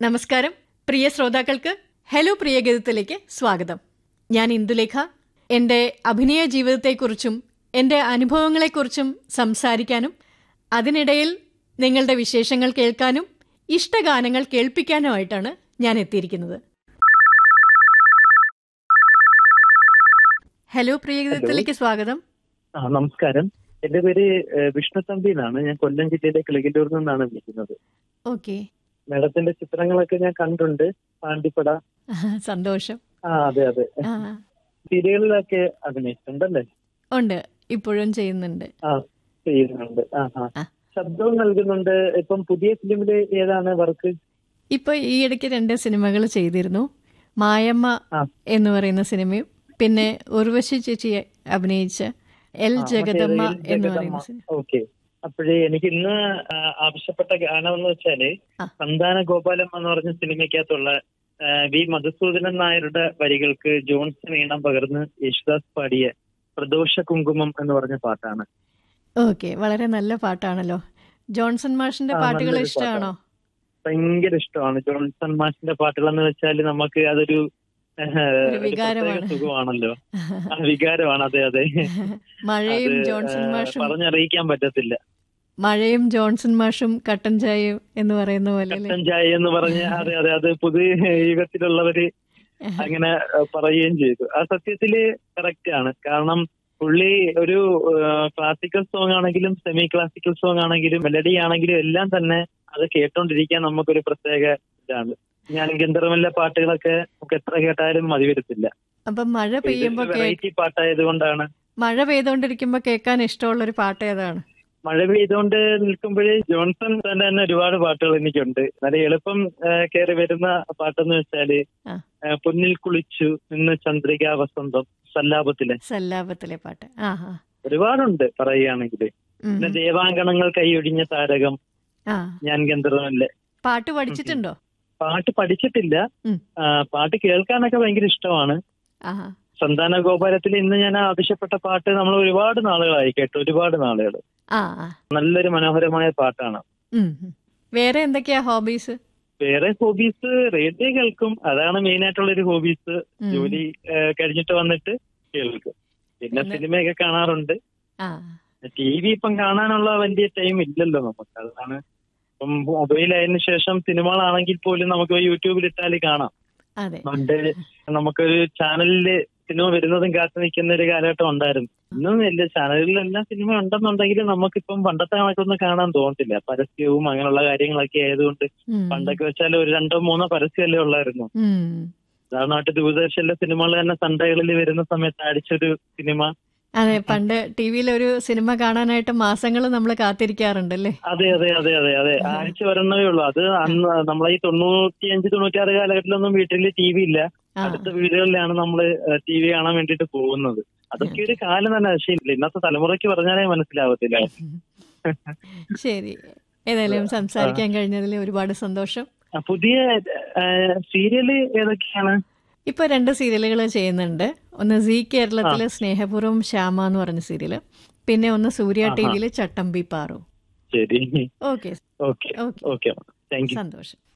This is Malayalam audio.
നമസ്കാരം പ്രിയ ശ്രോതാക്കൾക്ക് ഹലോ പ്രിയഗീതത്തിലേക്ക് സ്വാഗതം ഞാൻ ഇന്ദുലേഖ എൻ്റെ അഭിനയ ജീവിതത്തെക്കുറിച്ചും എൻ്റെ അനുഭവങ്ങളെക്കുറിച്ചും സംസാരിക്കാനും അതിനിടയിൽ നിങ്ങളുടെ വിശേഷങ്ങൾ കേൾക്കാനും ഇഷ്ടഗാനങ്ങൾ കേൾപ്പിക്കാനുമായിട്ടാണ് ഞാൻ എത്തിയിരിക്കുന്നത് ഹലോ പ്രിയഗീതത്തിലേക്ക് സ്വാഗതം ആ നമസ്കാരം എന്റെ പേര് ഏഹ്, വിഷ്ണു തമ്പി എന്നാണ് ഞാൻ കൊല്ലം ജില്ലയിലെ കിളികല്ലൂരിൽ നിന്നാണ് വിളിക്കുന്നത് ഓക്കെ മേഡത്തിന്റെ ചിത്രങ്ങളൊക്കെ ഞാൻ കണ്ടിട്ടുണ്ട് പാണ്ടിപ്പട സന്തോഷം ആ അതെ അതെ ആ സീരിയലിലൊക്കെ അഭിനയിച്ചിട്ടുണ്ടല്ലേ ഉണ്ട് ഇപ്പോഴും ചെയ്യുന്നുണ്ട് ആ ചെയ്യുന്നുണ്ട് ആ ആ ആ. ശബ്ദവും നൽകുന്നുണ്ട് ഇപ്പം പുതിയ ഫിലിമില് ഏതാണ് വർക്ക് ഇപ്പൊ ഈ ഇടയ്ക്ക് രണ്ട് സിനിമകൾ ചെയ്തിരുന്നു മായമ്മ ആ. എന്ന് പറയുന്ന സിനിമയും പിന്നെ ഉർവശി ചേച്ചി അഭിനയിച്ച എൽ ജഗദമ്മ എന്ന് പറയുന്ന സിനിമ ഓക്കെ അപ്പോഴേ എനിക്ക് ഇന്ന് ആ, ആവശ്യപ്പെട്ട ഗാനം എന്ന് വെച്ചാല് ആ. സന്താന ഗോപാലം എന്ന് പറഞ്ഞ സിനിമയ്ക്കകത്തുള്ള ആ, വി മധുസൂദനൻ നായരുടെ വരികൾക്ക് ജോൺസൺ ഈണം പകർന്ന് യേശുദാസ് പാടിയ പ്രദോഷ കുങ്കുമം എന്ന് പറഞ്ഞ പാട്ടാണ് ഓക്കെ വളരെ നല്ല പാട്ടാണല്ലോ ജോൺസൺ മാഷിന്റെ ആ, പാട്ടുകൾ നല്ലൊരു ഇഷ്ടമാണോ ഭയങ്കര ഇഷ്ടമാണ് ജോൺസൺ മാഷിന്റെ പാട്ടുകൾ എന്ന് വെച്ചാൽ നമുക്ക് അതൊരു ആ, ഒരു പ്രത്യേക വികാരമാണ്. സുഖമാണല്ലോ ആ, വികാരമാണ് അതെ അതെ മഴയും അത്, ജോൺസൺ ആ, മാഷും പറഞ്ഞറിയിക്കാൻ പറ്റത്തില്ല മഴയും ജോൺസൺ മാഷും കട്ടൻ ചായയും എന്ന് പറയുന്ന പോലെ അല്ലേ? കട്ടൻ ചായ എന്ന് പറഞ്ഞ അതെ അതെ അത് പുതിയ യുഗത്തിലുള്ളവര് അങ്ങനെ അഹ് പറയുകയും ചെയ്തു ആ സത്യത്തില് കറക്റ്റ് ആണ് കാരണം പുള്ളി ഒരു ക്ലാസിക്കൽ സോങ് ആണെങ്കിലും സെമി ക്ലാസിക്കൽ സോങ് ആണെങ്കിലും മെലഡി ആണെങ്കിലും എല്ലാം തന്നെ അത് കേട്ടോണ്ടിരിക്കാൻ നമുക്കൊരു പ്രത്യേക ഇതാണ് ഞാൻ ഗന്ധർവല്ല പാട്ടുകളൊക്കെ നമുക്ക് എത്ര കേട്ടാലും മതി വരത്തില്ല അപ്പൊ മഴ പെയ്യുമ്പോ കേ- വെറൈറ്റി പാട്ടായത് കൊണ്ടാണ് മഴ പെയ്തോണ്ടിരിക്കുമ്പോ കേൾക്കാൻ ഇഷ്ടമുള്ള ഒരു പാട്ട് ഏതാണ് മഴ പെയ്തുകൊണ്ട് നിൽക്കുമ്പോഴേ ജോൺസൺ തന്നെ തന്നെ ഒരുപാട് പാട്ടുകൾ എനിക്കുണ്ട് നല്ല എളുപ്പം കയറി വരുന്ന പാട്ടെന്ന് വെച്ചാല് ആ. ആ, പൊന്നിൽ കുളിച്ചു നിന്ന് ചന്ദ്രിക വസന്തം സല്ലാപത്തിലെ സല്ലാപത്തിലെ പാട്ട് ആ ആ ഒരുപാടുണ്ട് പറയുകയാണെങ്കിൽ ഉം. പിന്നെ ദേവാങ്കണങ്ങൾ കൈയൊഴിഞ്ഞ താരകം ആ ഞാൻ ഗന്ധർവല്ലേ പാട്ട് പഠിച്ചിട്ടുണ്ടോ പാട്ട് പഠിച്ചിട്ടില്ല ഉം. ആ, പാട്ട് കേൾക്കാനൊക്കെ ഭയങ്കര ഇഷ്ടമാണ് ആ സന്താന ഗോപാലത്തിൽ ഇന്ന് ഞാൻ ആവശ്യപ്പെട്ട പാട്ട് നമ്മൾ ഒരുപാട് നാളുകളായി കേട്ടു ഒരുപാട് നാളുകൾ ആ ആ നല്ലൊരു മനോഹരമായ പാട്ടാണ് ഉം, ഉം. വേറെ എന്തൊക്കെയാ ഹോബീസ് വേറെ ഹോബീസ് റേഡിയോ കേൾക്കും അതാണ് മെയിൻ ആയിട്ടുള്ള ഒരു ഹോബീസ് ഉം. ജോലി ആ, കഴിഞ്ഞിട്ട് വന്നിട്ട് കേൾക്കും പിന്നെ പിന്നെ- സിനിമയൊക്കെ കാണാറുണ്ട് ആ ടി വി ഇപ്പം കാണാനുള്ള വലിയ ടൈം ഇല്ലല്ലോ നമുക്ക് അതാണ് ഇപ്പം മൊബൈൽ ആയതിനു ശേഷം സിനിമകളാണെങ്കിൽ പോലും നമുക്ക് യൂട്യൂബിൽ ഇട്ടാൽ കാണാം അതെ പണ്ട് നമുക്കൊരു ചാനലില് സിനിമ വരുന്നതും കാത്തു നിൽക്കുന്ന ഒരു കാലഘട്ടം ഉണ്ടായിരുന്നു ഇന്നും ഇല്ല ചാനലിലെല്ലാം സിനിമ ഉണ്ടെന്നുണ്ടെങ്കിലും നമുക്കിപ്പം പണ്ടത്തെ കണക്കൊന്നും കാണാൻ തോന്നത്തില്ല പരസ്യവും അങ്ങനെയുള്ള കാര്യങ്ങളൊക്കെ ആയതുകൊണ്ട് ഉം. പണ്ടൊക്കെ വെച്ചാൽ ഒരു രണ്ടോ മൂന്നോ പരസ്യമല്ലേ ഉള്ളായിരുന്നു ഉം. ഉദാഹരണമായിട്ട് ദൂരദർശനിലെ സിനിമകൾ തന്നെ സൺഡേകളിൽ വരുന്ന സമയത്ത് അടിച്ചൊരു സിനിമ അതെ പണ്ട് ടി വിയിൽ ഒരു സിനിമ കാണാനായിട്ട് മാസങ്ങൾ നമ്മൾ കാത്തിരിക്കാറുണ്ടല്ലേ അതെ അതെ അതെ അതെ അതെ ആഴ്ച വരണേ ഉള്ളൂ അത് അന്ന് നമ്മളെ ഈ തൊണ്ണൂറ്റിയഞ്ച് തൊണ്ണൂറ്റിയാറ് കാലഘട്ടത്തിലൊന്നും വീട്ടിൽ ടി വി ഇല്ല ആ അടുത്ത വീടുകളിലാണ് നമ്മൾ ടി വി കാണാൻ വേണ്ടിട്ട് പോകുന്നത് അതൊക്കെ ഒരു കാലം തന്നെ പക്ഷേ ഇന്നത്തെ തലമുറയ്ക്ക് പറഞ്ഞാലേ മനസ്സിലാവത്തില്ല ശരി ഏതായാലും സംസാരിക്കാൻ കഴിഞ്ഞതിൽ ഒരുപാട് സന്തോഷം ആ, പുതിയ സീരിയല് ഏതൊക്കെയാണ് ഇപ്പൊ രണ്ട് സീരിയലുകൾ ചെയ്യുന്നുണ്ട് ഒന്ന് സി കേരളത്തിലെ സ്നേഹപൂർവ്വം ശ്യാമ എന്ന് പറഞ്ഞ സീരിയല് പിന്നെ ഒന്ന് സൂര്യ ടി വിയിലെ ചട്ടമ്പി പാറു ശരി okay okay okay okay thank you സന്തോഷം